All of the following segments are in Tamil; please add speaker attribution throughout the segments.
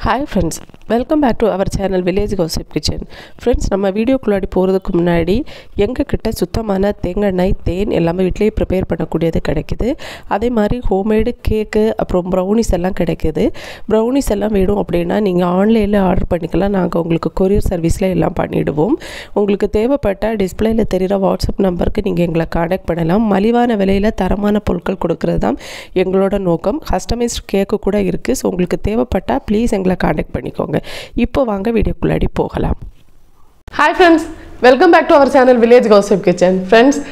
Speaker 1: hi friends welcome back to our channel village கௌசிப் கிச்சன் ஃப்ரெண்ட்ஸ் நம்ம வீடியோக்குள்ளாடி போகிறதுக்கு முன்னாடி எங்கள் கிட்ட சுத்தமான தேங்காய் தேன் எல்லாமே வீட்டிலேயே ப்ரிப்பேர் பண்ணக்கூடியது கிடைக்குது அதே மாதிரி ஹோம்மேடு கேக்கு அப்புறம் ப்ரௌனிஸ் எல்லாம் கிடைக்குது ப்ரௌனிஸ் எல்லாம் வேணும் அப்படின்னா நீங்கள் ஆன்லைனில் ஆர்டர் பண்ணிக்கலாம் நாங்கள் உங்களுக்கு கொரியர் சர்வீஸில் எல்லாம் பண்ணிவிடுவோம் உங்களுக்கு தேவைப்பட்ட டிஸ்பிளேயில் தெரிகிற வாட்ஸ்அப் நம்பருக்கு நீங்கள் எங்களை காண்டாக்ட் பண்ணலாம் மலிவான விலையில் தரமான பொருட்கள் கொடுக்கறது தான் எங்களோட நோக்கம் கஸ்டமைஸ்ட் கேக்கு கூட இருக்குது ஸோ உங்களுக்கு தேவைப்பட்டால் ப்ளீஸ் எங்களை காண்டாக்ட் பண்ணிக்கோங்க இப்போ வாங்க வீடியோக்குள்ளாடி போகலாம்
Speaker 2: hi friends welcome back to our channel village கௌசிப் கிச்சன் ஃப்ரெண்ட்ஸ்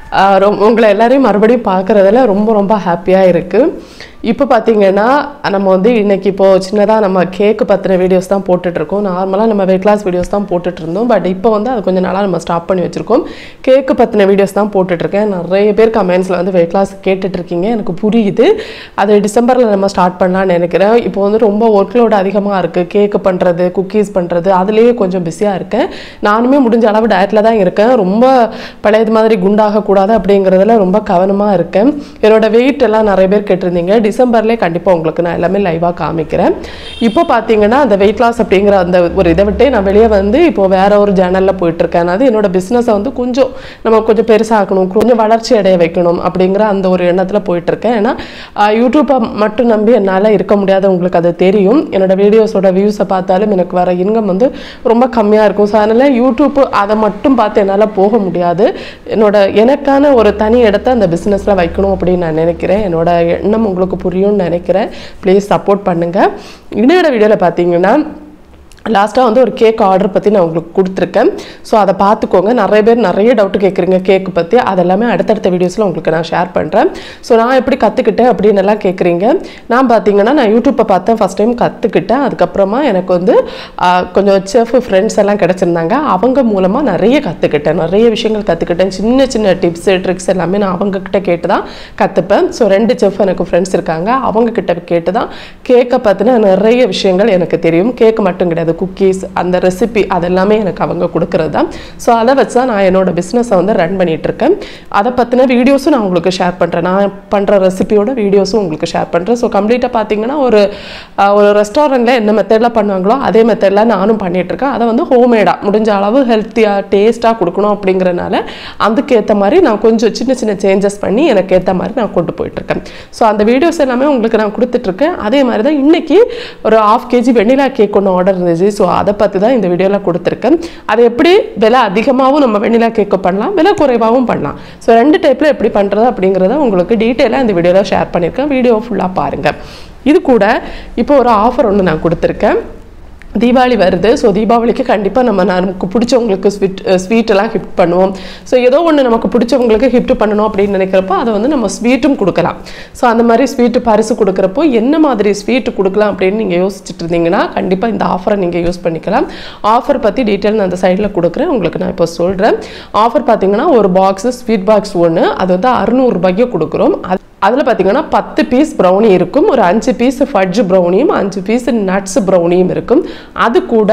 Speaker 2: உங்களை எல்லாரையும் மறுபடியும் பார்க்குறதுல ரொம்ப ரொம்ப ஹாப்பியாக இருக்குது இப்போ பார்த்தீங்கன்னா நம்ம வந்து இன்னைக்கு இப்போது சின்னதாக நம்ம கேக்கு பற்றின வீடியோஸ் தான் போட்டுட்ருக்கோம் நார்மலாக நம்ம வெயிட் கிளாஸ் வீடியோஸ் தான் போட்டுட்டு இருந்தோம் பட் இப்போ வந்து அது கொஞ்சம் நாளாக நம்ம ஸ்டாப் பண்ணி வச்சுருக்கோம் கேக்கு பற்றின வீடியோஸ் தான் போட்டுட்ருக்கேன் நிறைய பேர் கமெண்ட்ஸில் வந்து வெயிட் கிளாஸ் கேட்டுட்ருக்கீங்க எனக்கு புரியுது அது டிசம்பரில் நம்ம ஸ்டார்ட் பண்ணலான்னு நினைக்கிறேன் இப்போ வந்து ரொம்ப ஒர்க் லோடு அதிகமாக இருக்குது கேக்கு பண்ணுறது குக்கீஸ் பண்ணுறது அதுலேயே கொஞ்சம் பிஸியாக இருக்கேன் நானுமே முடிஞ்ச அளவு டயட்டில் தான் இருக்கேன் ரொம்ப பழையது மாதிரி குண்டாகக்கூடாது அப்படிங்கிறதுல ரொம்ப கவனமாக இருக்கேன் என்னோட வெயிட் எல்லாம் நிறைய பேர் கேட்டிருந்தீங்க டிசம்பர்லேயே கண்டிப்பாக உங்களுக்கு நான் எல்லாமே லைவாக காமிக்கிறேன் இப்போ பார்த்தீங்கன்னா அந்த வெயிட் லாஸ் அப்படிங்கிற அந்த ஒரு இதை விட்டே நான் வெளியே வந்து இப்போ வேற ஒரு ஜேனலில் போயிட்டுருக்கேன் அது என்னோட பிஸ்னஸை வந்து கொஞ்சம் நம்ம கொஞ்சம் பெருசாக்கணும் கொஞ்சம் வளர்ச்சி அடைய வைக்கணும் அப்படிங்கிற அந்த ஒரு எண்ணத்தில் போயிட்டுருக்கேன் ஏன்னா யூடியூப்பை மட்டும் நம்பி என்னால் இருக்க முடியாது உங்களுக்கு அது தெரியும் என்னோட வீடியோஸோட வியூஸை பார்த்தாலும் எனக்கு வர இன்கம் வந்து ரொம்ப கம்மியாக இருக்கும் ஸோ அதனால் யூடியூப் அதை மட்டும் பார்த்து என்னால் போக முடியாது என்னோட எனக்கான ஒரு தனி இடத்த அந்த பிஸ்னஸில் வைக்கணும் அப்படின்னு நான் நினைக்கிறேன் என்னோட எண்ணம் உங்களுக்கு புரியும்னு நினைக்கிறேன் ப்ளீஸ் சப்போர்ட் பண்ணுங்கள் இன்னொரு வீடியோவில் பார்த்தீங்கன்னா லாஸ்ட்டாக வந்து ஒரு கேக் ஆர்டர் பற்றி நான் உங்களுக்கு கொடுத்துருக்கேன் ஸோ அதை பார்த்துக்கோங்க நிறைய பேர் நிறைய டவுட் கேட்குறீங்க கேக்கு பற்றி அதெல்லாமே அடுத்தடுத்த வீடியோஸில் உங்களுக்கு நான் ஷேர் பண்ணுறேன் ஸோ நான் எப்படி கற்றுக்கிட்டேன் அப்படின்னு எல்லாம் கேட்குறீங்க நான் பார்த்தீங்கன்னா நான் யூடியூப்பை பார்த்தேன் ஃபஸ்ட் டைம் கற்றுக்கிட்டேன் அதுக்கப்புறமா எனக்கு வந்து கொஞ்சம் செஃப் ஃப்ரெண்ட்ஸ் எல்லாம் கிடச்சிருந்தாங்க அவங்க மூலமாக நிறைய கற்றுக்கிட்டேன் நிறைய விஷயங்கள் கற்றுக்கிட்டேன் சின்ன சின்ன டிப்ஸு ட்ரிக்ஸ் எல்லாமே நான் அவங்கக்கிட்ட கேட்டு தான் கற்றுப்பேன் ஸோ ரெண்டு செஃப் எனக்கு ஃப்ரெண்ட்ஸ் இருக்காங்க அவங்கக்கிட்ட கேட்டு தான் கேக்கை பற்றின நிறைய விஷயங்கள் எனக்கு தெரியும் கேக்கு மட்டும் கிடையாது குக்கீஸ் அந்த ரெசிபி அதெல்லாமே எனக்கு அவங்க கொடுக்குறது தான் ஸோ அதை வச்சு தான் நான் என்னோட பிஸ்னஸை வந்து ரன் பண்ணிட்டு இருக்கேன் அதை பற்றின வீடியோஸும் நான் உங்களுக்கு ஷேர் பண்ணுறேன் நான் பண்ணுற ரெசிபியோட வீடியோஸும் உங்களுக்கு ஷேர் பண்ணுறேன் ஸோ கம்ப்ளீட்டாக பார்த்தீங்கன்னா ஒரு ஒரு ரெஸ்டாரண்ட்டில் என்ன மெத்தடில் பண்ணுவாங்களோ அதே மெத்தடில் நானும் பண்ணிகிட்ருக்கேன் அதை வந்து ஹோம்மேடாக முடிஞ்ச அளவு ஹெல்த்தியாக டேஸ்ட்டாக கொடுக்கணும் அப்படிங்கிறனால அதுக்கேற்ற மாதிரி நான் கொஞ்சம் சின்ன சின்ன சேஞ்சஸ் பண்ணி எனக்கு ஏற்ற மாதிரி நான் கொண்டு போயிட்டுருக்கேன் ஸோ அந்த வீடியோஸ் எல்லாமே உங்களுக்கு நான் கொடுத்துட்ருக்கேன் அதே மாதிரி தான் இன்றைக்கி ஒரு ஆஃப் கேஜி வெண்ணிலா கேக் ஒன்று ஆர்டர் இருந்துச்சு ஸோ அதை பற்றி தான் இந்த வீடியோவில் கொடுத்துருக்கேன் அது எப்படி விலை அதிகமாகவும் நம்ம வெண்ணிலா கேக்கு பண்ணலாம் விலை குறைவாகவும் பண்ணலாம் ஸோ ரெண்டு டைப்பில் எப்படி பண்ணுறது அப்படிங்கிறத உங்களுக்கு டீட்டெயிலாக இந்த வீடியோவில் ஷேர் பண்ணியிருக்கேன் வீடியோ ஃபுல்லாக பாருங்கள் இது கூட இப்போ ஒரு ஆஃபர் ஒன்று நான் கொடுத்துருக்கேன் தீபாவளி வருது ஸோ தீபாவளிக்கு கண்டிப்பாக நம்ம நமக்கு பிடிச்சவங்களுக்கு ஸ்வீட் ஸ்வீட்டெல்லாம் கிஃப்ட் பண்ணுவோம் ஸோ ஏதோ ஒன்று நமக்கு பிடிச்சவங்களுக்கு கிஃப்ட் பண்ணணும் அப்படின்னு நினைக்கிறப்போ அதை வந்து நம்ம ஸ்வீட்டும் கொடுக்கலாம் ஸோ அந்த மாதிரி ஸ்வீட்டு பரிசு கொடுக்குறப்போ என்ன மாதிரி ஸ்வீட்டு கொடுக்கலாம் அப்படின்னு நீங்கள் யோசிச்சுட்டு இருந்தீங்கன்னா கண்டிப்பாக இந்த ஆஃபரை நீங்கள் யூஸ் பண்ணிக்கலாம் ஆஃபர் பற்றி டீட்டெயில் நான் அந்த சைடில் கொடுக்குறேன் உங்களுக்கு நான் இப்போ சொல்கிறேன் ஆஃபர் பார்த்தீங்கன்னா ஒரு பாக்ஸு ஸ்வீட் பாக்ஸ் ஒன்று அது வந்து அறுநூறுபாய்க்கு கொடுக்குறோம் அது அதில் பார்த்தீங்கன்னா பத்து பீஸ் ப்ரௌனி இருக்கும் ஒரு அஞ்சு பீஸ் ஃபட்ஜ் ப்ரௌனியும் அஞ்சு பீஸ் நட்ஸ் ப்ரௌனியும் இருக்கும் அது கூட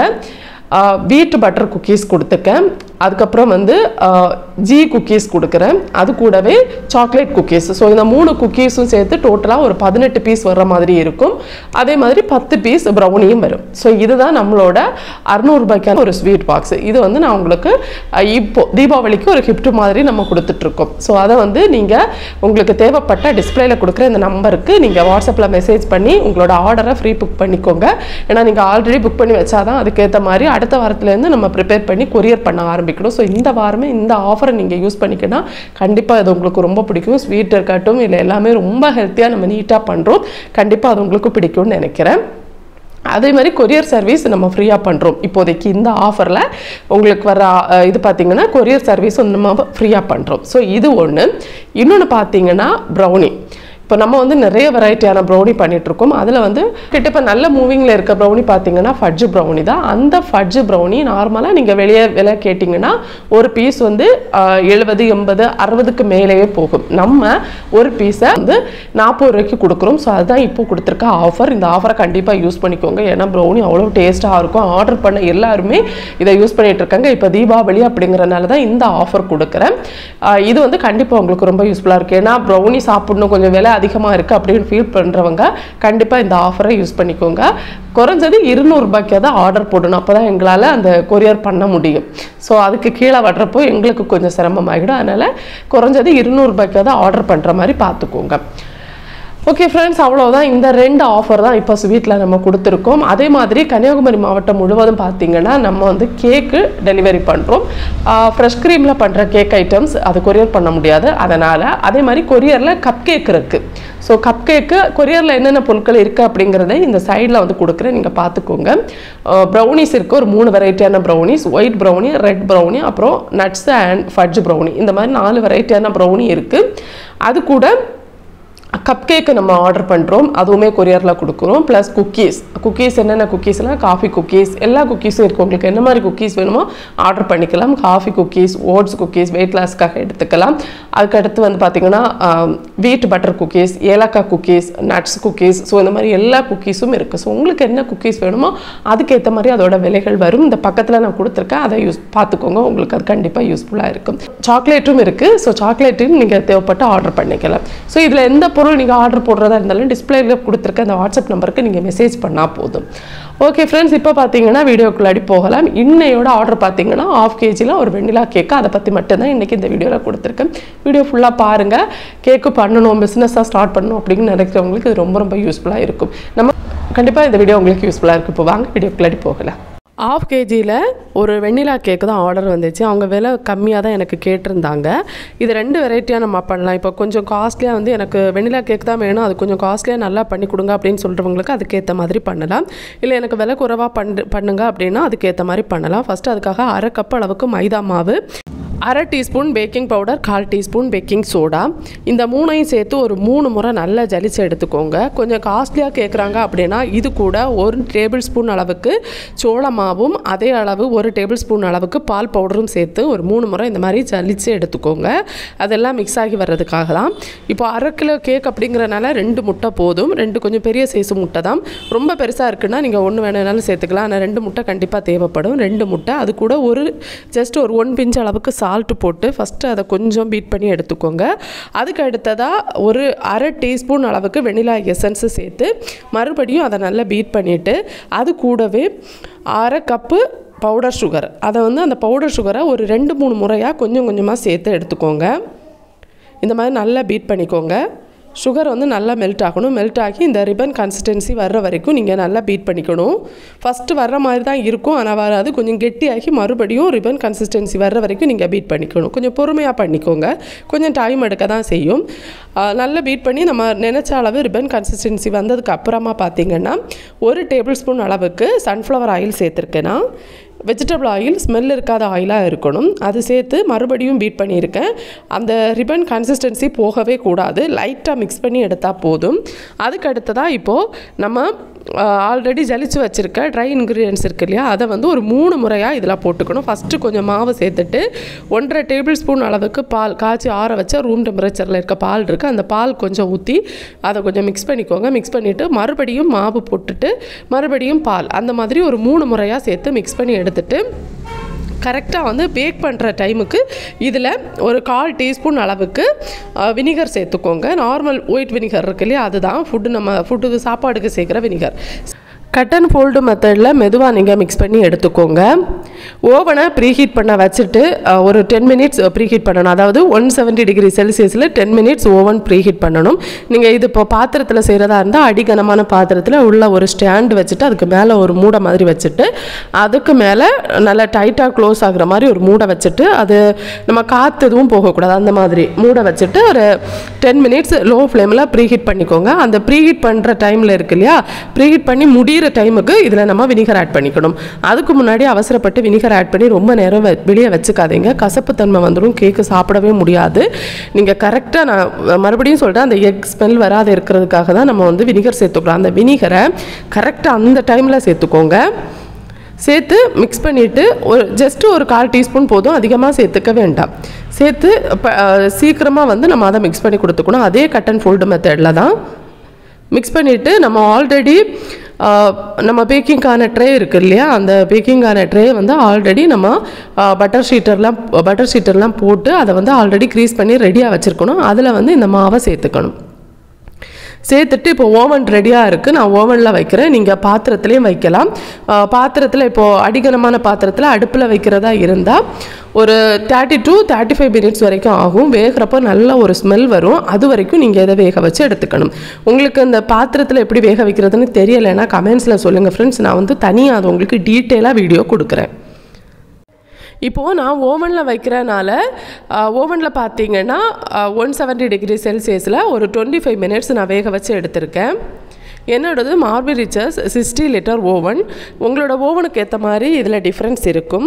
Speaker 2: வீட் பட்டர் குக்கீஸ் கொடுத்துருக்கேன் அதுக்கப்புறம் வந்து ஜி குக்கீஸ் கொடுக்குறேன் அது கூடவே சாக்லேட் குக்கீஸ் ஸோ இந்த மூணு குக்கீஸும் சேர்த்து டோட்டலாக ஒரு பதினெட்டு பீஸ் வர்ற மாதிரி இருக்கும் அதே மாதிரி பத்து பீஸ் ப்ரௌனியும் வரும் ஸோ இதுதான் நம்மளோட அறுநூறுபாய்க்கான ஒரு ஸ்வீட் பாக்ஸ் இது வந்து நான் உங்களுக்கு இப்போ தீபாவளிக்கு ஒரு கிஃப்ட் மாதிரி நம்ம கொடுத்துட்ருக்கோம் ஸோ அதை வந்து நீங்கள் உங்களுக்கு தேவைப்பட்ட டிஸ்பிளேல கொடுக்குற இந்த நம்பருக்கு நீங்கள் வாட்ஸ்அப்பில் மெசேஜ் பண்ணி உங்களோட ஆர்டரை ஃப்ரீ புக் பண்ணிக்கோங்க ஏன்னா நீங்கள் ஆல்ரெடி புக் பண்ணி வச்சாதான் அதுக்கேற்ற மாதிரி அடுத்த வாரத்துலேருந்து நம்ம ப்ரிப்பேர் பண்ணி கொரியர் பண்ண ஆரம்பிக்கணும் ஸோ இந்த வாரமே இந்த ஆஃபரை நீங்கள் யூஸ் பண்ணிக்கினா கண்டிப்பாக இது உங்களுக்கு ரொம்ப பிடிக்கும் ஸ்வீட் இருக்கட்டும் இல்லை எல்லாமே ரொம்ப ஹெல்த்தியாக நம்ம நீட்டாக பண்ணுறோம் கண்டிப்பாக அது உங்களுக்கு பிடிக்கும்னு நினைக்கிறேன் அதே மாதிரி கொரியர் சர்வீஸ் நம்ம ஃப்ரீயாக பண்ணுறோம் இப்போதைக்கு இந்த ஆஃபரில் உங்களுக்கு வர இது பார்த்தீங்கன்னா கொரியர் சர்வீஸ் நம்ம ஃப்ரீயாக பண்ணுறோம் ஸோ இது ஒன்று இன்னொன்று பார்த்தீங்கன்னா ப்ரௌனி இப்போ நம்ம வந்து நிறைய வெரைட்டியான ப்ரௌனி பண்ணிகிட்ருக்கோம் அதில் வந்து கிட்ட இப்போ நல்ல மூவிங்கில் இருக்க ப்ரௌனி பார்த்தீங்கன்னா ஃபட்ஜு ப்ரௌனி தான் அந்த ஃபட்ஜு ப்ரௌனி நார்மலாக நீங்கள் வெளியே விலை கேட்டிங்கன்னா ஒரு பீஸ் வந்து எழுபது எண்பது அறுபதுக்கு மேலேயே போகும் நம்ம ஒரு பீஸை வந்து நாற்பது ரூபாய்க்கு கொடுக்குறோம் ஸோ அதுதான் இப்போ கொடுத்துருக்க ஆஃபர் இந்த ஆஃபரை கண்டிப்பாக யூஸ் பண்ணிக்கோங்க ஏன்னா ப்ரௌனி அவ்வளோ டேஸ்ட்டாக இருக்கும் ஆர்டர் பண்ண எல்லாருமே இதை யூஸ் பண்ணிகிட்டு இருக்காங்க இப்போ தீபாவளி அப்படிங்கிறனால தான் இந்த ஆஃபர் கொடுக்குறேன் இது வந்து கண்டிப்பாக உங்களுக்கு ரொம்ப யூஸ்ஃபுல்லாக இருக்குது ஏன்னா ப்ரௌனி சாப்பிடணும் கொஞ்சம் விலை அதிகமாக இருக்குது அப்படின்னு ஃபீல் பண்ணுறவங்க கண்டிப்பாக இந்த ஆஃபரை யூஸ் பண்ணிக்கோங்க குறைஞ்சது இருநூறுபாய்க்கு தான் ஆர்டர் போடணும் அப்போ தான் எங்களால் அந்த கொரியர் பண்ண முடியும் ஸோ அதுக்கு கீழே வர்றப்போ எங்களுக்கு கொஞ்சம் சிரமமாகிடும் அதனால் குறைஞ்சது இருநூறுபாய்க்கு தான் ஆர்டர் பண்ணுற மாதிரி பார்த்துக்கோங்க ஓகே ஃப்ரெண்ட்ஸ் அவ்வளோதான் இந்த ரெண்டு ஆஃபர் தான் இப்போ ஸ்வீட்டில் நம்ம கொடுத்துருக்கோம் அதே மாதிரி கன்னியாகுமரி மாவட்டம் முழுவதும் பார்த்தீங்கன்னா நம்ம வந்து கேக்கு டெலிவரி பண்ணுறோம் ஃப்ரெஷ் க்ரீமில் பண்ணுற கேக் ஐட்டம்ஸ் அது கொரியர் பண்ண முடியாது அதனால் அதே மாதிரி கொரியரில் கப் கேக் இருக்குது ஸோ கப் கேக்கு கொரியரில் என்னென்ன பொருட்கள் இருக்குது அப்படிங்கிறத இந்த சைடில் வந்து கொடுக்குறேன் நீங்கள் பார்த்துக்கோங்க ப்ரௌனிஸ் இருக்குது ஒரு மூணு வெரைட்டியான brownies white brownie red brownie அப்புறம் நட்ஸ் அண்ட் ஃபட்ஜ் ப்ரௌனி இந்த மாதிரி நாலு வெரைட்டியான ப்ரௌனி இருக்குது அது கூட கப் கேக்கு நம்ம ஆர்டர் பண்ணுறோம் அதுவுமே கொரியரில் கொடுக்குறோம் ப்ளஸ் குக்கீஸ் குக்கீஸ் என்னென்ன குக்கீஸ்னால் காஃபி குக்கீஸ் எல்லா குக்கீஸும் இருக்குது உங்களுக்கு என்ன மாதிரி குக்கீஸ் வேணுமோ ஆர்டர் பண்ணிக்கலாம் coffee cookies oats cookies weight லாஸ்க்காக எடுத்துக்கலாம் அதுக்கடுத்து வந்து பார்த்திங்கன்னா வீட் பட்டர் குக்கீஸ் ஏலக்காய் குக்கீஸ் நட்ஸ் குக்கீஸ் ஸோ இந்த மாதிரி எல்லா குக்கீஸும் இருக்குது ஸோ உங்களுக்கு என்ன குக்கீஸ் வேணுமோ அதுக்கேற்ற மாதிரி அதோட விலைகள் வரும் இந்த பக்கத்தில் நான் கொடுத்துருக்கேன் அதை யூஸ் பார்த்துக்கோங்க உங்களுக்கு அது கண்டிப்பாக யூஸ்ஃபுல்லாக இருக்கும் சாக்லேட்டும் இருக்குது ஸோ சாக்லேட்டும் நீங்கள் தேவைப்பட்டு ஆர்டர் பண்ணிக்கலாம் ஸோ இதில் எந்த பொருள் நீங்கள் ஆர்டர் போடுறதா இருந்தாலும் டிஸ்பிளேல கொடுத்துருக்க அந்த வாட்ஸ்அப் நம்பருக்கு நீங்கள் மெசேஜ் பண்ணால் போதும் ஓகே ஃப்ரெண்ட்ஸ் இப்போ பார்த்தீங்கன்னா வீடியோக்குள்ளாடி போகலாம் இன்னையோட ஆர்டர் பார்த்தீங்கன்னா ஆஃப் கேஜியில் ஒரு வெண்ணிலா கேக்கு அதை பற்றி மட்டும்தான் இன்றைக்கி இந்த வீடியோவில் கொடுத்துருக்கேன் வீடியோ ஃபுல்லாக பாருங்கள் கேக்கு பண்ணணும் பிஸ்னஸாக ஸ்டார்ட் பண்ணணும் அப்படின்னு நினைக்கிறவங்களுக்கு இது ரொம்ப ரொம்ப யூஸ்ஃபுல்லாக இருக்கும் நம்ம கண்டிப்பாக இந்த வீடியோ உங்களுக்கு யூஸ்ஃபுல்லாக இருக்கும் இப்போ வாங்க வீடியோக்குள்ளாடி போகலாம் ஆஃப் கேஜியில் ஒரு வெண்ணிலா கேக்கு தான் ஆர்டர் வந்துச்சு அவங்க விலை கம்மியாக தான் எனக்கு கேட்டிருந்தாங்க இது ரெண்டு வெரைட்டியாக நம்ம பண்ணலாம் இப்போ கொஞ்சம் காஸ்ட்லியாக வந்து எனக்கு வெண்ணிலா கேக் தான் வேணும் அது கொஞ்சம் காஸ்ட்லியாக நல்லா பண்ணி கொடுங்க அப்படின்னு சொல்கிறவங்களுக்கு அதுக்கேற்ற மாதிரி பண்ணலாம் இல்லை எனக்கு விலை குறைவாக பண்ணு பண்ணுங்க அப்படின்னா அதுக்கேற்ற மாதிரி பண்ணலாம் ஃபஸ்ட்டு அதுக்காக அரை கப் அளவுக்கு மைதா மாவு அரை டீஸ்பூன் பேக்கிங் பவுடர் கால் டீஸ்பூன் பேக்கிங் சோடா இந்த மூணையும் சேர்த்து ஒரு மூணு முறை நல்லா ஜலிச்சு எடுத்துக்கோங்க கொஞ்சம் காஸ்ட்லியாக கேட்குறாங்க அப்படின்னா இது கூட ஒரு டேபிள் ஸ்பூன் அளவுக்கு சோள மாவும் அதே அளவு ஒரு டேபிள் ஸ்பூன் அளவுக்கு பால் பவுடரும் சேர்த்து ஒரு மூணு முறை இந்த மாதிரி ஜலிச்சு எடுத்துக்கோங்க அதெல்லாம் மிக்ஸ் ஆகி வர்றதுக்காக தான் இப்போ அரை கிலோ கேக் அப்படிங்கிறனால ரெண்டு முட்டை போதும் ரெண்டு கொஞ்சம் பெரிய சைஸ் முட்டை தான் ரொம்ப பெருசாக இருக்குன்னா நீங்கள் ஒன்று வேணுனாலும் சேர்த்துக்கலாம் ஆனால் ரெண்டு முட்டை கண்டிப்பாக தேவைப்படும் ரெண்டு முட்டை அது கூட ஒரு ஜஸ்ட் ஒரு ஒன் பிஞ்ச் அளவுக்கு சால்ட்டு போட்டு ஃபஸ்ட்டு அதை கொஞ்சம் பீட் பண்ணி எடுத்துக்கோங்க அதுக்கு அடுத்ததாக ஒரு அரை டீஸ்பூன் அளவுக்கு வெனிலா எசன்ஸு சேர்த்து மறுபடியும் அதை நல்லா பீட் பண்ணிவிட்டு அது கூடவே அரை கப்பு பவுடர் சுகர் அதை வந்து அந்த பவுடர் சுகரை ஒரு ரெண்டு மூணு முறையாக கொஞ்சம் கொஞ்சமாக சேர்த்து எடுத்துக்கோங்க இந்த மாதிரி நல்லா பீட் பண்ணிக்கோங்க சுகர் வந்து நல்லா மெல்ட் ஆகணும் மெல்ட் ஆகி இந்த ரிப்பன் கன்சிஸ்டன்சி வர்ற வரைக்கும் நீங்கள் நல்லா பீட் பண்ணிக்கணும் ஃபஸ்ட்டு வர்ற மாதிரி தான் இருக்கும் ஆனால் வராது கொஞ்சம் கெட்டியாகி மறுபடியும் ரிப்பன் கன்சிஸ்டன்சி வர்ற வரைக்கும் நீங்கள் பீட் பண்ணிக்கணும் கொஞ்சம் பொறுமையாக பண்ணிக்கோங்க கொஞ்சம் டைம் எடுக்க தான் செய்யும் ஆஹ் நல்லா பீட் பண்ணி நம்ம நினச்ச அளவு ரிப்பன் கன்சிஸ்டன்சி வந்ததுக்கு அப்புறமா பார்த்தீங்கன்னா ஒரு டேபிள் ஸ்பூன் அளவுக்கு சன்ஃப்ளவர் ஆயில் சேர்த்துருக்கேன்னா வெஜிடபிள் ஆயில் ஸ்மெல் இருக்காத ஆயிலாக இருக்கணும் அது சேர்த்து மறுபடியும் பீட் பண்ணியிருக்கேன் அந்த ரிப்பன் கன்சிஸ்டன்சி போகவே கூடாது லைட்டாக மிக்ஸ் பண்ணி எடுத்தால் போதும் அதுக்கு அடுத்ததாக இப்போது நம்ம ஆல்ரெடி ஜலிச்சு வச்சுருக்க ட்ரை இன்க்ரீடியன்ஸ் இருக்கு இல்லையா அதை வந்து ஒரு மூணு முறையாக இதில் போட்டுக்கணும் ஃபஸ்ட்டு கொஞ்சம் மாவு சேர்த்துட்டு ஒன்றரை டேபிள் ஸ்பூன் அளவுக்கு பால் காய்ச்சி ஆற வச்ச ரூம் டெம்பரேச்சரில் இருக்க பால் இருக்குது அந்த பால் கொஞ்சம் ஊற்றி அதை கொஞ்சம் மிக்ஸ் பண்ணிக்கோங்க மிக்ஸ் பண்ணிவிட்டு மறுபடியும் மாவு போட்டுட்டு மறுபடியும் பால் அந்த மாதிரி ஒரு மூணு முறையாக சேர்த்து மிக்ஸ் பண்ணி எடுத்துட்டு கரெக்டாக வந்து பேக் பண்ணுற டைமுக்கு இதில் ஒரு கால் டீஸ்பூன் அளவுக்கு வினிகர் சேர்த்துக்கோங்க நார்மல் ஒயிட் வினிகர் இருக்கு இல்லையா அதுதான் ஃபுட்டு நம்ம ஃபுட்டுக்கு சாப்பாடுக்கு சேர்க்குற வினிகர் கட் அண்ட் ஃபோல்டு மெத்தடில் மெதுவாக நீங்கள் மிக்ஸ் பண்ணி எடுத்துக்கோங்க ஓவனை ப்ரீஹீட் பண்ண வச்சுட்டு அஹ், ஒரு டென் மினிட்ஸ் ப்ரீஹீட் பண்ணணும் அதாவது ஒன் செவன்ட்டி டிகிரி செல்சியஸில் டென் மினிட்ஸ் ஓவன் ப்ரீஹீட் பண்ணணும் நீங்கள் இது இப்போ பாத்திரத்தில் செய்கிறதா இருந்தால் அடிகனமான பாத்திரத்தில் உள்ள ஒரு ஸ்டாண்ட் வச்சுட்டு அதுக்கு மேலே ஒரு மூடை மாதிரி வச்சுட்டு அதுக்கு மேலே நல்லா டைட்டாக க்ளோஸ் ஆகுற மாதிரி ஒரு மூடை வச்சுட்டு அது நம்ம காற்று எதுவும் போகக்கூடாது அந்த மாதிரி மூடை வச்சுட்டு ஒரு டென் மினிட்ஸ் லோ ஃப்ளேமில் ப்ரீஹீட் பண்ணிக்கோங்க அந்த ப்ரீஹீட் பண்ணுற டைமில் இருக்கு இல்லையா ப்ரீஹீட் பண்ணி முடியிற டைமுக்கு இதில் நம்ம வினிகர் ஆட் பண்ணிக்கணும் அதுக்கு முன்னாடி அவசரப்பட்டு வினிகர் ஆட் பண்ணி ரொம்ப நேரம் வெ- வெளியே வச்சுக்காதீங்க கசப்புத்தன்மை வந்துடும் கேக்கு சாப்பிடவே முடியாது நீங்கள் கரெக்டாக நான் மறுபடியும் சொல்கிறேன் அந்த எக் ஸ்மெல் வராத இருக்கிறதுக்காக தான் நம்ம வந்து வினிகர் சேர்த்துக்கிறோம் அந்த வினிகரை கரெக்டாக அந்த டைமில் சேர்த்துக்கோங்க சேர்த்து மிக்ஸ் பண்ணிவிட்டு ஒரு ஜஸ்ட் ஒரு கால் டீஸ்பூன் போதும் அதிகமாக சேர்த்துக்க வேண்டாம் சேர்த்து சீக்கிரமாக வந்து நம்ம அதை மிக்ஸ் பண்ணி கொடுத்துக்கணும் அதே கட் அண்ட் ஃபோல்டு மெத்தடில் தான் மிக்ஸ் பண்ணிவிட்டு நம்ம ஆல்ரெடி நம்ம பேக்கிங்கான ட்ரே இருக்கு இல்லையா அந்த பேக்கிங்கான ட்ரே வந்து ஆல்ரெடி நம்ம பட்டர் ஷீட்டர்லாம் பட்டர் ஷீட்டர்லாம் போட்டு அதை வந்து ஆல்ரெடி க்ரீஸ் பண்ணி ரெடியாக வச்சுருக்கணும் அதில் வந்து இந்த மாவை சேர்த்துக்கணும் சேர்த்துட்டு இப்போ ஓவன் ரெடியாக இருக்குது நான் ஓவனில் வைக்கிறேன் நீங்கள் பாத்திரத்துலேயும் வைக்கலாம் பாத்திரத்தில் இப்போது அடிகனமான பாத்திரத்தில் அடுப்பில் வைக்கிறதா இருந்தால் ஒரு thirty to thirty five minutes வரைக்கும் ஆகும் வேகிறப்போ நல்ல ஒரு ஸ்மெல் வரும் அது வரைக்கும் நீங்கள் இதை வேக வச்சு எடுத்துக்கணும் உங்களுக்கு இந்த பாத்திரத்தில் எப்படி வேக வைக்கிறதுன்னு தெரியலைன்னா கமெண்ட்ஸில் சொல்லுங்கள் ஃப்ரெண்ட்ஸ் நான் வந்து தனியாக அது உங்களுக்கு டீட்டெயிலாக வீடியோ கொடுக்குறேன் இப்போது நான் ஓவனில் வைக்கிறனால ஓவனில் பார்த்தீங்கன்னா ஒன் செவன்ட்டி டிகிரி செல்சியஸில் ஒரு டுவெண்ட்டி ஃபைவ் மினிட்ஸ் நான் வேக வச்சு எடுத்திருக்கேன் என்னோடது Morphy Richards sixty litre oven உங்களோட ஓவனுக்கு ஏற்ற மாதிரி இதில் டிஃப்ரென்ஸ் இருக்கும்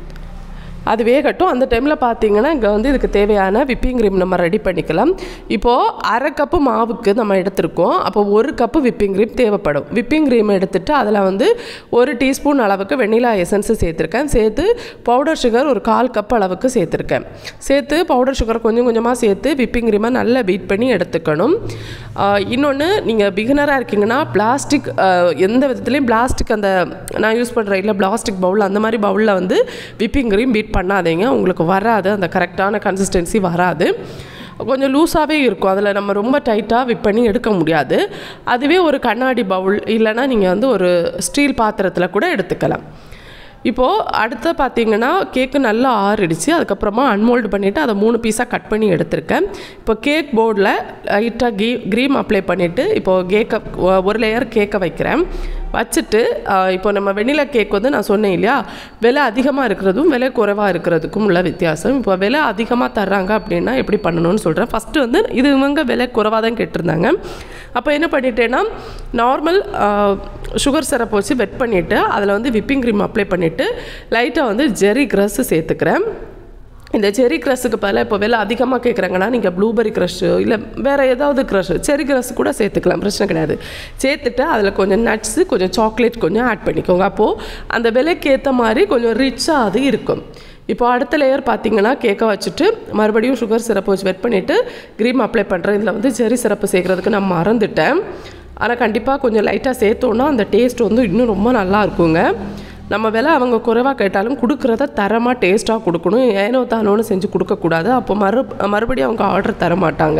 Speaker 2: அது வேகட்டும் அந்த டைமில் பார்த்தீங்கன்னா இங்கே வந்து இதுக்கு தேவையான விப்பிங் க்ரீம் நம்ம ரெடி பண்ணிக்கலாம் இப்போது அரை கப்பு மாவுக்கு நம்ம எடுத்திருக்கோம் அப்போ ஒரு கப்பு விப்பிங் க்ரீம் தேவைப்படும் விப்பிங் க்ரீம் எடுத்துட்டு அதில் வந்து ஒரு டீஸ்பூன் அளவுக்கு வெண்ணிலா எசன்ஸு சேர்த்துருக்கேன் சேர்த்து பவுடர் சுகர் ஒரு கால் கப் அளவுக்கு சேர்த்துருக்கேன் சேர்த்து பவுடர் சுகர் கொஞ்சம் கொஞ்சமாக சேர்த்து விப்பிங் க்ரீமை நல்லா பீட் பண்ணி எடுத்துக்கணும் இன்னொன்று நீங்கள் பிகினராக இருக்கீங்கன்னா பிளாஸ்டிக் எந்த விதத்துலேயும் பிளாஸ்டிக் அந்த நான் யூஸ் பண்ணுற இல்லை பிளாஸ்டிக் பவுல் அந்த மாதிரி பவுலில் வந்து விப்பிங் க்ரீம் பீட் பண்ணாதீங்க உங்களுக்கு வராது அந்த கரெக்டான கன்சிஸ்டன்சி வராது கொஞ்சம் லூஸாகவே இருக்கும் அதில் நம்ம ரொம்ப டைட்டாக விப் பண்ணி எடுக்க முடியாது அதுவே ஒரு கண்ணாடி பவுல் இல்லைன்னா நீங்கள் வந்து ஒரு ஸ்டீல் பாத்திரத்தில் கூட எடுத்துக்கலாம் இப்போது அடுத்து பார்த்தீங்கன்னா கேக்கு நல்லா ஆறிடுச்சு அதுக்கப்புறமா அன்மோல்டு பண்ணிவிட்டு அதை மூணு பீஸாக கட் பண்ணி எடுத்திருக்கேன் இப்போ கேக் போர்டில் லைட்டாக கீ க்ரீம் அப்ளை பண்ணிவிட்டு இப்போது கேக்கை ஒரு லேயர் கேக்கை வைக்கிறேன் வச்சுட்டு இப்போ நம்ம வெண்ணிலா கேக் வந்து நான் சொன்னேன் இல்லையா விலை அதிகமாக இருக்கிறதும் விலை குறைவாக இருக்கிறதுக்கும் உள்ள வித்தியாசம் இப்போ விலை அதிகமாக தர்றாங்க அப்படின்னா எப்படி பண்ணணும்னு சொல்கிறேன் ஃபஸ்ட்டு வந்து இது இவங்க விலை குறைவாக தான் கேட்டிருந்தாங்க அப்போ என்ன பண்ணிட்டேன்னா நார்மல் சுகர் சிரப் வச்சு வெட் பண்ணிவிட்டு அதில் வந்து விப்பிங் க்ரீம் அப்ளை பண்ணிவிட்டு லைட்டாக வந்து ஜெரி க்ரஸ்ஸு சேர்த்துக்கிறேன் இந்த செரி க்ரஷ்ஷுக்கு பதிலாக இப்போ விலை அதிகமாக கேட்குறாங்கன்னா நீங்கள் ப்ளூபெரி க்ரஷ்ஷு இல்லை வேறு ஏதாவது க்ரஷ் செரி க்ரஷ் கூட சேர்த்துக்கலாம் பிரச்சனை கிடையாது சேர்த்துட்டு அதில் கொஞ்சம் நட்ஸு கொஞ்சம் சாக்லேட் கொஞ்சம் ஆட் பண்ணிக்கோங்க அப்போது அந்த விலைக்கு ஏற்ற மாதிரி கொஞ்சம் ரிச்சாக அது இருக்கும் இப்போ அடுத்த லேயர் பார்த்தீங்கன்னா கேக்கை வச்சுட்டு மறுபடியும் சுகர் சிரப்பு வச்சு வெட் பண்ணிவிட்டு க்ரீம் அப்ளை பண்ணுறேன் இதில் வந்து செரி சிரப்பு சேர்க்குறதுக்கு நான் மறந்துட்டேன் ஆனால் கண்டிப்பாக கொஞ்சம் லைட்டாக சேர்த்தோன்னா அந்த டேஸ்ட் வந்து இன்னும் ரொம்ப நல்லா இருக்குங்க நம்ம விலை அவங்க குறைவாக கேட்டாலும் கொடுக்குறத தரமாக டேஸ்ட்டாக கொடுக்கணும் ஏனோ தானோன்னு செஞ்சு கொடுக்கக்கூடாது அப்போ மறு மறுபடியும் அவங்க ஆர்டர் தர மாட்டாங்க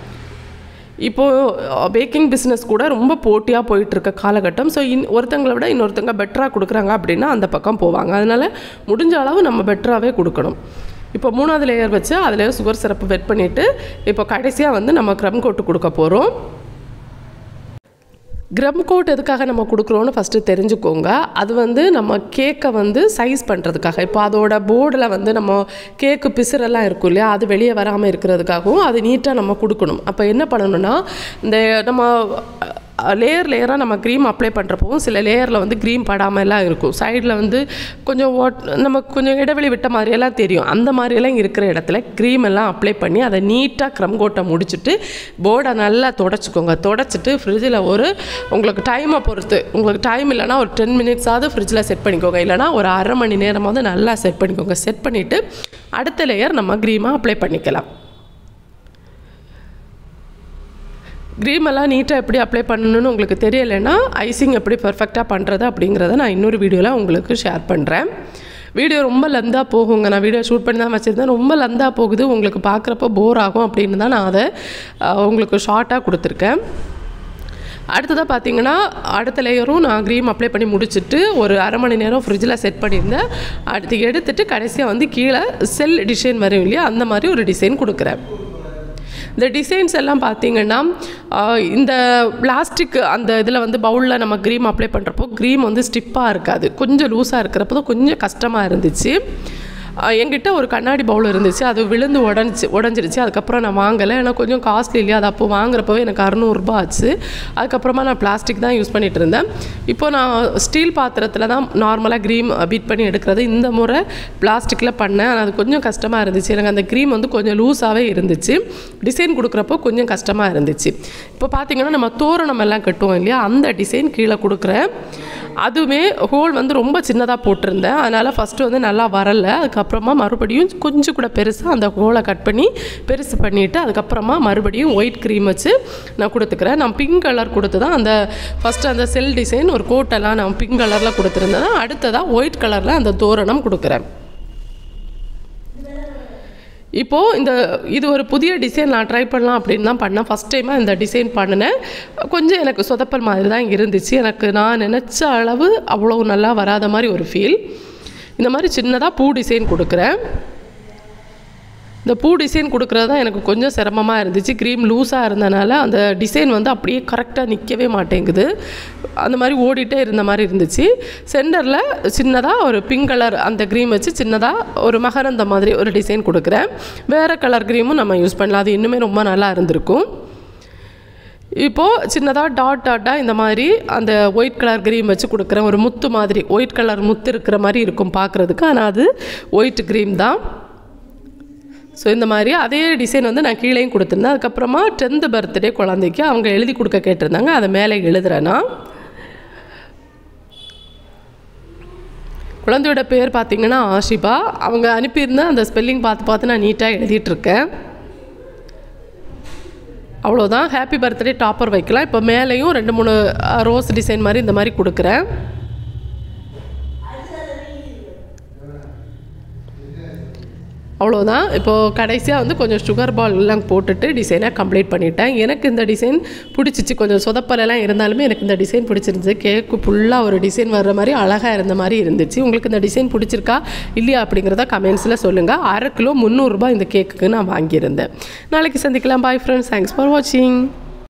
Speaker 2: இப்போது பேக்கிங் பிஸ்னஸ் கூட ரொம்ப போட்டியாக போயிட்டுருக்க காலகட்டம் ஸோ இன் ஒருத்தங்களை விட இன்னொருத்தங்க பெட்டராக கொடுக்குறாங்க அப்படின்னா அந்த பக்கம் போவாங்க அதனால் முடிஞ்ச அளவு நம்ம பெட்டராகவே கொடுக்கணும் இப்போ மூணாவது லேயர் வச்சு அதில் சுகர் சிரப்பு வெட் பண்ணிவிட்டு இப்போ கடைசியாக வந்து நம்ம க்ரம் கோட்டு கொடுக்க போகிறோம் க்ரம் கோட் எதுக்காக நம்ம கொடுக்குறோன்னு ஃபஸ்ட்டு தெரிஞ்சுக்கோங்க அது வந்து நம்ம கேக்கை வந்து சைஸ் பண்ணுறதுக்காக இப்போ அதோட போர்டில் வந்து நம்ம கேக்கு பிசுரெல்லாம் இருக்கும் இல்லையா அது வெளியே வராமல் இருக்கிறதுக்காகவும் அது நீட்டாக நம்ம கொடுக்கணும் அப்போ என்ன பண்ணணும்னா இந்த நம்ம லேயர் லேயராக நம்ம க்ரீம் அப்ளை பண்ணுறப்பவும் சில லேயரில் வந்து க்ரீம் படாமல் எல்லாம் இருக்கும் சைடில் வந்து கொஞ்சம் ஓட் நம்ம கொஞ்சம் இடைவெளி விட்ட மாதிரியெல்லாம் தெரியும் அந்த மாதிரியெல்லாம் இருக்கிற இடத்துல க்ரீம் எல்லாம் அப்ளை பண்ணி அதை நீட்டாக க்ரம் கோட்டை முடிச்சுட்டு போர்டை நல்லா தொடச்சிக்கோங்க தொடச்சிட்டு ஃப்ரிட்ஜில் ஒரு உங்களுக்கு டைமை பொறுத்து உங்களுக்கு டைம் இல்லைனா ஒரு டென் மினிட்ஸாவது ஃப்ரிட்ஜில் செட் பண்ணிக்கோங்க இல்லைனா ஒரு அரை மணி நேரமாவது நல்லா செட் பண்ணிக்கோங்க செட் பண்ணிவிட்டு அடுத்த லேயர் நம்ம க்ரீமாக அப்ளை பண்ணிக்கலாம் க்ரீம் எல்லாம் நீட்டாக எப்படி அப்ளை பண்ணணும்னு உங்களுக்கு தெரியலைன்னா ஐசிங் எப்படி பர்ஃபெக்டாக பண்ணுறது அப்படிங்கிறத நான் இன்னொரு வீடியோவில் உங்களுக்கு ஷேர் பண்ணுறேன் வீடியோ ரொம்ப லந்தாக போகுங்க நான் வீடியோ ஷூட் பண்ணி தான் வச்சுருந்தேன் ரொம்ப லந்தாக போகுது உங்களுக்கு பார்க்குறப்ப போர் ஆகும் அப்படின்னு தான் நான் அதை உங்களுக்கு ஷார்ட்டாக கொடுத்துருக்கேன் அடுத்ததாக பார்த்தீங்கன்னா அடுத்த லேயரும் நான் க்ரீம் அப்ளை பண்ணி முடிச்சுட்டு ஒரு அரை மணி நேரம் ஃப்ரிட்ஜில் செட் பண்ணியிருந்தேன் அடுத்து எடுத்துட்டு கடைசியாக வந்து கீழே செல் டிசைன் வரும் இல்லையா அந்த மாதிரி ஒரு டிசைன் கொடுக்குறேன் இந்த டிசைன்ஸ் எல்லாம் பார்த்தீங்கன்னா இந்த பிளாஸ்டிக் அந்த இதில் வந்து பவுலில் நம்ம க்ரீம் அப்ளை பண்ணுறப்போ க்ரீம் வந்து ஸ்டிப்பாக இருக்காது கொஞ்சம் லூஸாக இருக்கிறப்போ தான் கொஞ்சம் கஷ்டமாக இருந்துச்சு என்கிட்ட ஒரு கண்ணாடி பவுல் இருந்துச்சு அது விழுந்து உடஞ்சி உடஞ்சிருச்சு அதுக்கப்புறம் நான் வாங்கலை ஏன்னா கொஞ்சம் காஸ்ட்லி இல்லையா அது அப்போ வாங்குறப்பவே எனக்கு அறநூறுபா ஆச்சு அதுக்கப்புறமா நான் பிளாஸ்டிக் தான் யூஸ் பண்ணிகிட்டு இருந்தேன் இப்போ நான் ஸ்டீல் பாத்திரத்தில் தான் நார்மலாக க்ரீம் பீட் பண்ணி எடுக்கிறது இந்த முறை பிளாஸ்டிக்கில் பண்ணேன் ஆனால் அது கொஞ்சம் கஷ்டமாக இருந்துச்சு எனக்கு அந்த க்ரீம் வந்து கொஞ்சம் லூஸாகவே இருந்துச்சு டிசைன் கொடுக்குறப்போ கொஞ்சம் கஷ்டமாக இருந்துச்சு இப்போ பார்த்தீங்கன்னா நம்ம தோரணம் எல்லாம் கட்டுவோம் இல்லையா அந்த டிசைன் கீழே கொடுக்குறேன் அதுவுமே ஹோல் வந்து ரொம்ப சின்னதாக போட்டிருந்தேன் அதனால் ஃபஸ்ட்டு வந்து நல்லா வரலை அதுக்கப்புறமா மறுபடியும் கொஞ்சம் கூட பெருசாக அந்த ஹோலை கட் பண்ணி பெருசு பண்ணிவிட்டு அதுக்கப்புறமா மறுபடியும் ஒயிட் க்ரீம் வச்சு நான் கொடுத்துக்கிறேன் நான் பிங்க் கலர் கொடுத்து தான் அந்த ஃபஸ்ட்டு அந்த செல் டிசைன் ஒரு கோட்டெல்லாம் நான் பிங்க் கலரில் கொடுத்துருந்தேன் அடுத்ததாக ஒயிட் கலரில் அந்த தோரணம் கொடுக்குறேன் இப்போது இந்த இது ஒரு புதிய டிசைன் நான் ட்ரை பண்ணலாம் அப்படின்னு தான் பண்ணேன் ஃபஸ்ட் டைமாக இந்த டிசைன் பண்ணினேன் கொஞ்சம் எனக்கு சொதப்பல் மாதிரி தான் இருந்துச்சு எனக்கு நான் நினச்ச அளவு அவ்வளோ நல்லா வராத மாதிரி ஒரு ஃபீல் இந்த மாதிரி சின்னதாக பூ டிசைன் கொடுக்குறேன் இந்த பூ டிசைன் கொடுக்குறது தான் எனக்கு கொஞ்சம் சிரமமாக இருந்துச்சு க்ரீம் லூஸாக இருந்தனால அந்த டிசைன் வந்து அப்படியே கரெக்டாக நிற்கவே மாட்டேங்குது அந்த மாதிரி ஓடிட்டே இருந்த மாதிரி இருந்துச்சு சென்டரில் சின்னதாக ஒரு பிங்க் கலர் அந்த க்ரீம் வச்சு சின்னதாக ஒரு மகரந்த மாதிரி ஒரு டிசைன் கொடுக்குறேன் வேறு கலர் க்ரீமும் நம்ம யூஸ் பண்ணலாம் அது இன்னுமே ரொம்ப நல்லா இருந்திருக்கும் இப்போது சின்னதாக டாட் டாட்டாக இந்த மாதிரி அந்த ஒயிட் கலர் க்ரீம் வச்சு கொடுக்குறேன் ஒரு முத்து மாதிரி ஒயிட் கலர் முத்து இருக்கிற மாதிரி இருக்கும் பார்க்குறதுக்கு ஆனால் அது ஒயிட் க்ரீம் தான் ஸோ இந்த மாதிரி அதே டிசைன் வந்து நான் கீழேயும் கொடுத்துருந்தேன் அதுக்கப்புறமா டென்த்து பர்த்டே குழந்தைக்கு அவங்க எழுதி கொடுக்க கேட்டிருந்தாங்க அதை மேலே எழுதுறேன்னா குழந்தையோட பேர் பார்த்தீங்கன்னா ஆஷிபா அவங்க அனுப்பியிருந்த அந்த ஸ்பெல்லிங் பார்த்து பார்த்து நான் நீட்டாக எழுதிட்டுருக்கேன் அவ்வளோதான் ஹாப்பி பர்த்டே டாப்பர் வைக்கலாம் இப்போ மேலேயும் ரெண்டு மூணு ரோஸ் டிசைன் மாதிரி இந்த மாதிரி கொடுக்குறேன் அவ்வளோதான் இப்போது கடைசியாக வந்து கொஞ்சம் சுகர் பால் எல்லாம் போட்டுட்டு டிசைனாக கம்ப்ளீட் பண்ணிட்டேன் எனக்கு இந்த டிசைன் பிடிச்சிச்சு கொஞ்சம் சொதப்பலெல்லாம் இருந்தாலுமே எனக்கு இந்த டிசைன் பிடிச்சிருந்துச்சு கேக்கு ஃபுல்லாக ஒரு டிசைன் வர்ற மாதிரி அழகாக இருந்த மாதிரி இருந்துச்சு உங்களுக்கு இந்த டிசைன் பிடிச்சிருக்கா இல்லையா அப்படிங்கிறத கமெண்ட்ஸில் சொல்லுங்கள் அரை கிலோ முந்நூறுரூபா இந்த கேக்குக்கு நான் வாங்கியிருந்தேன் நாளைக்கு சந்திக்கலாம் பாய் ஃப்ரெண்ட்ஸ் தேங்க்ஸ் ஃபார் வாட்சிங்